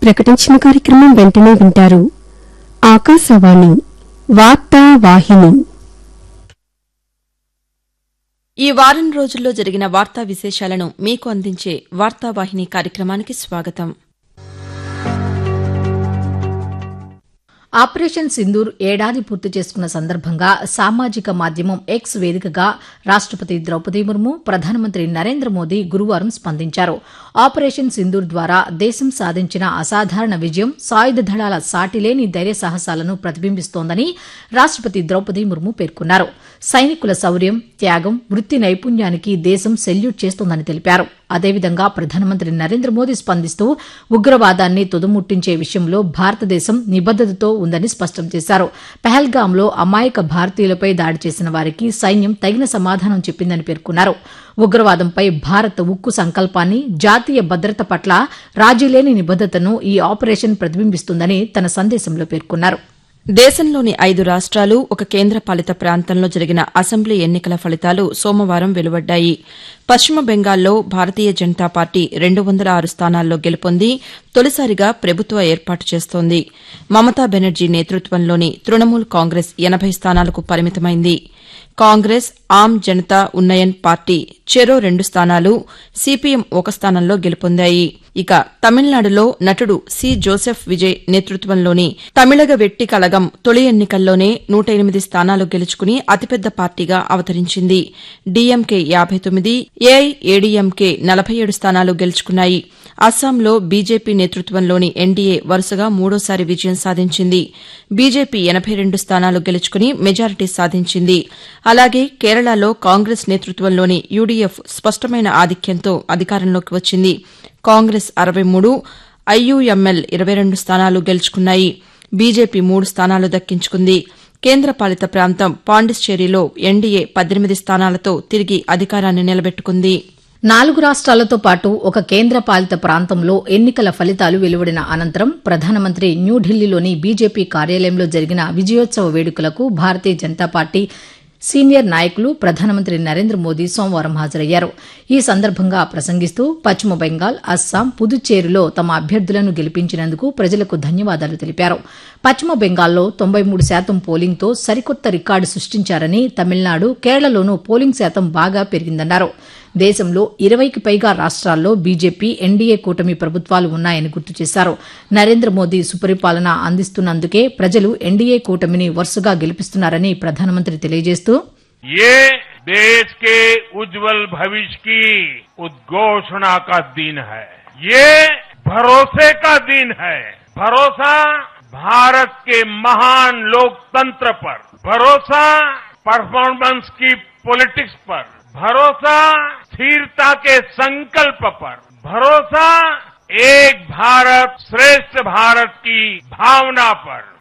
ప్రకటించిన కార్యక్రమం వెంటనే వింటారు ఆకాశవాణి వార్తా వాహిని ఈ వారం రోజుల్లో జరిగిన వార్తా విశేషాలను మీకు అందించే వార్తావాహిని కార్యక్రమానికి స్వాగతం ఆపరేషన్ సింధూర్ ఏడాది పూర్తి చేసుకున్న సందర్భంగా సామాజిక మాధ్యమం ఎక్స్ వేదికగా రాష్టపతి ద్రౌపది ముర్ము ప్రధానమంత్రి నరేంద్ర మోదీ గురువారం స్పందించారు ఆపరేషన్ సింధూర్ ద్వారా దేశం సాధించిన అసాధారణ విజయం సాయుధ దళాల సాటిలేని ధైర్య సాహసాలను ప్రతిబింబిస్తోందని రాష్టపతి ద్రౌపది ముర్ము పేర్కొన్నారు సైనికుల శౌర్యం త్యాగం వృత్తి నైపుణ్యానికి దేశం సెల్యూట్ చేస్తోందని తెలిపారు అదేవిధంగా ప్రధానమంత్రి నరేంద్ర మోదీ స్పందిస్తూ ఉగ్రవాదాన్ని తుదముట్టించే విషయంలో భారతదేశం నిబద్దతతో ఉందని స్పష్టం చేశారు పహల్గాంలో అమాయక భారతీయులపై దాడి చేసిన వారికి సైన్యం తగిన సమాధానం చెప్పిందని పేర్కొన్నారు ఉగ్రవాదంపై భారత్ ఉక్కు సంకల్పాన్ని జాతీయ భద్రత పట్ల రాజీలేని నిబద్దతను ఈ ఆపరేషన్ ప్రతిబింబిస్తుందని తన సందేశంలో పేర్కొన్నారు దేశంలోని ఐదు రాష్ట్రాలు ఒక కేంద్రపాలిత ప్రాంతంలో జరిగిన అసెంబ్లీ ఎన్నికల ఫలితాలు సోమవారం వెలువడ్డాయి పశ్చిమ బెంగాల్లో భారతీయ జనతా పార్టీ రెండు వందల ఆరు స్థానాల్లో గెలుపొంది తొలిసారిగా ప్రభుత్వ ఏర్పాటు చేస్తోంది మమతా బెనర్జీ నేతృత్వంలోని తృణమూల్ కాంగ్రెస్ ఎనబై స్థానాలకు పరిమితమైంది కాంగ్రెస్ ఆమ్ జనతా ఉన్నయన్ పార్టీ చెరో రెండు స్థానాలు సిపిఎం ఒక స్థానంలో గెలుపొందాయి ఇక తమిళనాడులో నటుడు సి జోసెఫ్ విజయ్ నేతృత్వంలోని తమిళగ వెట్టి కళగం తొలి ఎన్నికల్లోనే నూట ఎనిమిది స్థానాలు గెలుచుకుని అతిపెద్ద పార్టీగా అవతరించింది డీఎంకే యాబై తొమ్మిది ఏఐఏడీఎంకే నలభై ఏడు స్థానాలు గెలుచుకున్నాయి అస్సాంలో బీజేపీ నేతృత్వంలోని ఎన్డీఏ వరుసగా మూడోసారి విజయం సాధించింది బీజేపీ ఎనబై రెండు స్థానాలు గెలుచుకుని మెజారిటీ సాధించింది అలాగే కేరళలో కాంగ్రెస్ నేతృత్వంలోని యూడీఎఫ్ స్పష్టమైన ఆధిక్యంతో అధికారంలోకి వచ్చింది కాంగ్రెస్ అరవై మూడు ఐయూఎంఎల్ ఇరవై రెండు స్థానాలు గెలుచుకున్నాయి బీజేపీ మూడు స్థానాలు దక్కించుకుంది కేంద్రపాలిత ప్రాంతం పాండిచ్చేరిలో ఎన్డీఏ పద్దెనిమిది స్థానాలతో తిరిగి అధికారాన్ని నిలబెట్టుకుంది నాలుగు రాష్ట్రాలతో పాటు ఒక కేంద్రపాలిత ప్రాంతంలో ఎన్నికల ఫలితాలు వెలువడిన అనంతరం ప్రధానమంత్రి న్యూఢిల్లీలోని బీజేపీ కార్యాలయంలో జరిగిన విజయోత్సవ వేడుకలకు భారతీయ జనతా పార్టీ సీనియర్ నాయకులు ప్రధానమంత్రి నరేంద్ర మోదీ సోమవారం హాజరయ్యారు ఈ సందర్భంగా ప్రసంగిస్తూ పశ్చిమ బెంగాల్ అస్సాం పుదుచ్చేరిలో తమ అభ్యర్థులను గెలిపించినందుకు ప్రజలకు ధన్యవాదాలు తెలిపారు పశ్చిమ బెంగాల్లో తొంభై మూడు శాతం పోలింగ్తో సరికొత్త రికార్డు సృష్టించారని తమిళనాడు కేరళలోనూ పోలింగ్ శాతం బాగా పెరిగిందన్నారు దేశంలో ఇరవైకి పైగా రాష్ట్రాల్లో బీజేపీ ఎన్డీఏ కూటమి ప్రభుత్వాలు ఉన్నాయని గుర్తు చేశారు నరేంద్ర మోదీ సుపరిపాలన అందిస్తున్నందుకే ప్రజలు ఎన్డీఏ కూటమిని వరుసగా గెలిపిస్తున్నారని ప్రధానమంత్రి తెలియజేస్తూ ये देश के उज्जवल भविष्य की उद्घोषणा का दिन है ये भरोसे का दिन है भरोसा भारत के महान लोकतंत्र पर भरोसा परफॉर्मेंस की पॉलिटिक्स पर भरोसा स्थिरता के संकल्प पर भरोसा एक भारत श्रेष्ठ भारत की भावना पर